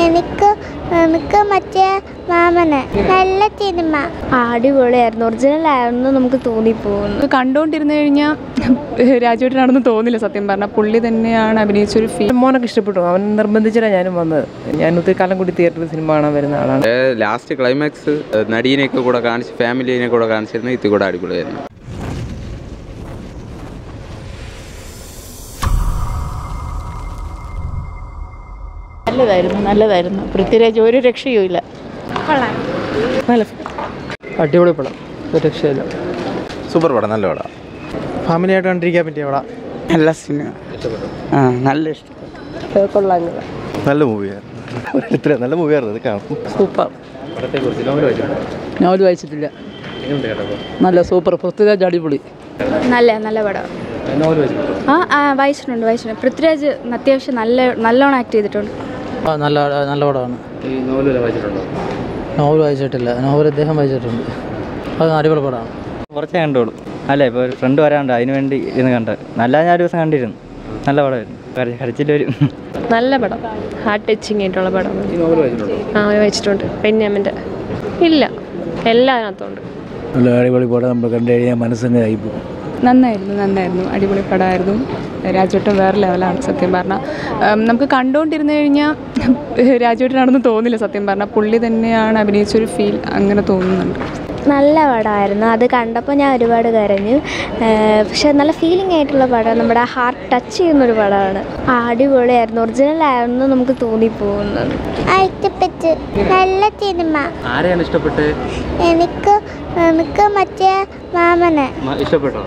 എനിക്ക് എനിക്ക് മറ്റേ മാമന് നല്ല സിനിമ അടിപൊളിയായിരുന്നു ഒറിജിനൽ ആയിരുന്നു നമുക്ക് തോന്നിപ്പോകുന്നു ഇത് കണ്ടുകൊണ്ടിരുന്നു കഴിഞ്ഞാൽ രാജുവേട്ടനാണെന്ന് തോന്നില്ല സത്യം പറഞ്ഞാൽ പുള്ളി തന്നെയാണ് അഭിനയിച്ചൊരു ഫീൽ മോനൊക്കെ ഇഷ്ടപ്പെട്ടു അവൻ നിർബന്ധിച്ചിട്ടാണ് ഞാനും വന്നത് ഞാൻ ഒത്തിരി കാലം കൂടി തിയേറ്ററിൽ സിനിമ കാണാൻ വരുന്ന ആളാണ് ലാസ്റ്റ് ക്ലൈമാക്സ് നടീനെയൊക്കെ കൂടെ കാണിച്ച് ഫാമിലീനെ കൂടെ കാണിച്ചിരുന്ന ഇത് കൂടെ അടിപൊളിയായിരുന്നു നല്ലതായിരുന്നു നല്ലതായിരുന്നു പൃഥ്വിരാജ് ഒരു രക്ഷയുമില്ല നല്ല അടിപൊളി പടം ഒരു രക്ഷയില്ല സൂപ്പർ പടം നല്ല പടം ഫാമിലി ആയിട്ട് കണ്ടിരിക്കാൻ പറ്റിയ പടം നല്ല സിനിമ ആ നല്ല ഇഷ്ടം നല്ല മൂവിയായിരുന്നു ഇത്ര നല്ല മൂവിയായിരുന്നു ഇത് കാണും സൂപ്പർ നോവൽ വായിച്ചിട്ടില്ല നല്ല സൂപ്പർ പൃഥ്വിരാജ് അടിപൊളി നല്ല നല്ല പടം ആ ആ വായിച്ചിട്ടുണ്ട് വായിച്ചിട്ടുണ്ട് പൃഥ്വിരാജ് അത്യാവശ്യം നല്ല നല്ലോണം ആക്ട് ചെയ്തിട്ടുണ്ട് നല്ല നല്ല പടമാണ് നോവൽ വായിച്ചിട്ടില്ല നോവൽ അദ്ദേഹം വായിച്ചിട്ടുണ്ട് അത് അടിപൊളി പടമാണ് കുറച്ചേ കണ്ടോളൂ അല്ല ഇപ്പോൾ ഒരു ഫ്രണ്ട് വരാണ്ട് അതിന് വേണ്ടി ഇന്ന് കണ്ടത് നല്ല ഞാൻ ഒരു ദിവസം കണ്ടിരുന്നു നല്ല പടമായിരുന്നു കര- കരച്ചിൽ വരും നല്ല പടം ഹാർട്ട് ടച്ചിങ് ആയിട്ടുള്ള പടം ആ വായിച്ചിട്ടുണ്ട് പെന്യാമിൻ്റെ ഇല്ല എല്ലാം അതിനകത്തുണ്ട് നല്ല അടിപൊളി പടം നമ്മൾ കണ്ടു കഴിഞ്ഞാൽ മനസ്സിന് ആയിപ്പോകും നന്നായിരുന്നു നന്നായിരുന്നു അടിപൊളി പടമായിരുന്നു രാജുവേട്ടൻ വേറെ ലെവലാണ് സത്യം പറഞ്ഞാൽ നമുക്ക് കണ്ടുകൊണ്ടിരുന്നു കഴിഞ്ഞാൽ രാജുവേട്ടനാണെന്ന് തോന്നില്ല സത്യം പറഞ്ഞാൽ പുള്ളി തന്നെയാണ് അഭിനയിച്ചൊരു ഫീൽ അങ്ങനെ തോന്നുന്നുണ്ട് നല്ല പടമായിരുന്നു അത് കണ്ടപ്പോൾ ഞാൻ ഒരുപാട് കരഞ്ഞു ഏഹ് പക്ഷെ നല്ല ഫീലിംഗ് ആയിട്ടുള്ള പടം നമ്മുടെ ഹാർട്ട് ടച്ച് ചെയ്യുന്നൊരു പടമാണ് ആ, അടിപൊളിയായിരുന്നു ഒറിജിനൽ ആയിരുന്നു നമുക്ക് തോന്നിപ്പോകുന്നത് ആ ഇഷ്ടപ്പെട്ട് നല്ല സിനിമ ആരെയാണ് ഇഷ്ടപ്പെട്ട് എനിക്ക് എനിക്ക് മറ്റേ മാമന് ഇഷ്ടപ്പെട്ടോ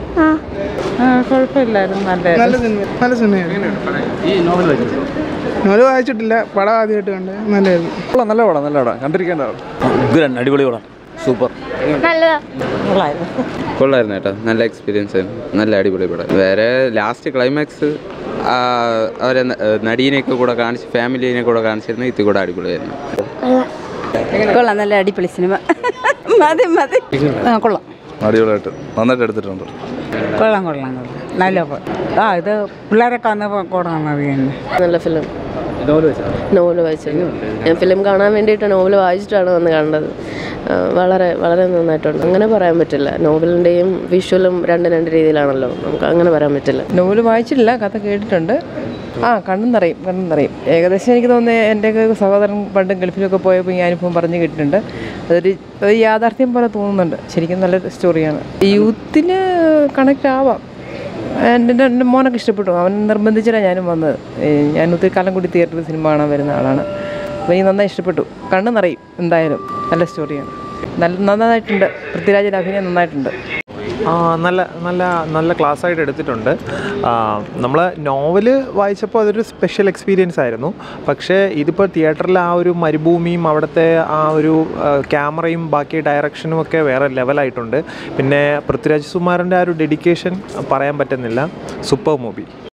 ആ കുഴപ്പമില്ലായിരുന്നു നല്ല നല്ല സിനിമ നല്ല സിനിമയാണ് ഈ നോവൽ വായിച്ചു നോവൽ വായിച്ചിട്ടില്ല പടം ആദ്യമായിട്ട് കണ്ട് നല്ലതായിരുന്നു നല്ല പടം നല്ല പടം കണ്ടിരിക്കേണ്ട ഉഗ്രൻ അടിപൊളി പടം സൂപ്പർ നല്ലതാ കൊള്ളായിരുന്നു കേട്ടോ നല്ല എക്സ്പീരിയൻസ് ആയിരുന്നു നല്ല അടിപൊളി പടം വേറെ ലാസ്റ്റ് ക്ലൈമാക്സ് അവരെ ന- നടീനെയൊക്കെ കൂടെ കാണിച്ച് ഫാമിലീനെ കൂടെ കാണിച്ചിരുന്ന ഇത് കൂടെ അടിപൊളിയായിരുന്നു കൊള്ളാം നല്ല അടിപൊളി സിനിമ മതി മതി ആ കൊള്ളാം അടിപൊളിയായിട്ട് നന്നായിട്ട് എടുത്തിട്ടുണ്ട് കൊള്ളാം കൊള്ളാം കൊള്ളാം നല്ല പടം ആ ഇത് പിള്ളേരൊക്കെ വന്നപ്പോൾ കൂടെ അറിയുന്നത് നല്ല ഫിലിം നോവൽ വായിച്ചിരുന്നു ഞാൻ ഫിലിം കാണാൻ വേണ്ടിയിട്ട് നോവൽ വായിച്ചിട്ടാണ് വന്ന് കണ്ടത് ആ, വളരെ വളരെ നന്നായിട്ടുണ്ട് അങ്ങനെ പറയാൻ പറ്റില്ല നോവലിൻ്റെയും വിഷ്വലും രണ്ട് രണ്ട് രീതിയിലാണല്ലോ നമുക്ക് അങ്ങനെ പറയാൻ പറ്റില്ല നോവൽ വായിച്ചിട്ടില്ല കഥ കേട്ടിട്ടുണ്ട് ആ കണ്ണും നിറയും കണ്ണും നിറയും ഏകദേശം എനിക്ക് തോന്നുന്നത് എൻ്റെയൊക്കെ സഹോദരൻ പണ്ട് ഗൾഫിലൊക്കെ പോയപ്പോൾ ഈ അനുഭവം പറഞ്ഞു കേട്ടിട്ടുണ്ട് അതൊരു ഒരു യാഥാർത്ഥ്യം പോലെ തോന്നുന്നുണ്ട് ശരിക്കും നല്ലൊരു സ്റ്റോറിയാണ് യൂത്തിന് കണക്റ്റ് ആവാം എൻ്റെ എൻ്റെ മോനൊക്കെ ഇഷ്ടപ്പെട്ടു അവൻ നിർബന്ധിച്ചിട്ടാണ് ഞാനും വന്നത് ഏ, ഞാൻ ഒത്തിരി കാലം കൂടി തിയേറ്ററിൽ സിനിമ കാണാൻ വരുന്ന ആളാണ് അപ്പോൾ എനിക്ക് നന്നായി ഇഷ്ടപ്പെട്ടു കണ്ണ് നിറയും എന്തായാലും നല്ല സ്റ്റോറിയാണ് നല്ല നന്നായിട്ടുണ്ട് പൃഥ്വിരാജിൻ്റെ അഭിനയം നന്നായിട്ടുണ്ട് ആ നല്ല നല്ല നല്ല ക്ലാസ് ആയിട്ട് എടുത്തിട്ടുണ്ട് നമ്മൾ നോവല് വായിച്ചപ്പോൾ അതൊരു സ്പെഷ്യൽ എക്സ്പീരിയൻസ് ആയിരുന്നു പക്ഷേ ഇതിപ്പോൾ തിയേറ്ററിൽ ആ ഒരു മരുഭൂമിയും അവിടുത്തെ ആ ഒരു ആ, ക്യാമറയും ബാക്കി ഡയറക്ഷനും ഒക്കെ വേറെ ലെവലായിട്ടുണ്ട് പിന്നെ പൃഥ്വിരാജ് സുമാറിൻ്റെ ആ ഒരു ഡെഡിക്കേഷൻ പറയാൻ പറ്റുന്നില്ല സൂപ്പർ മൂവി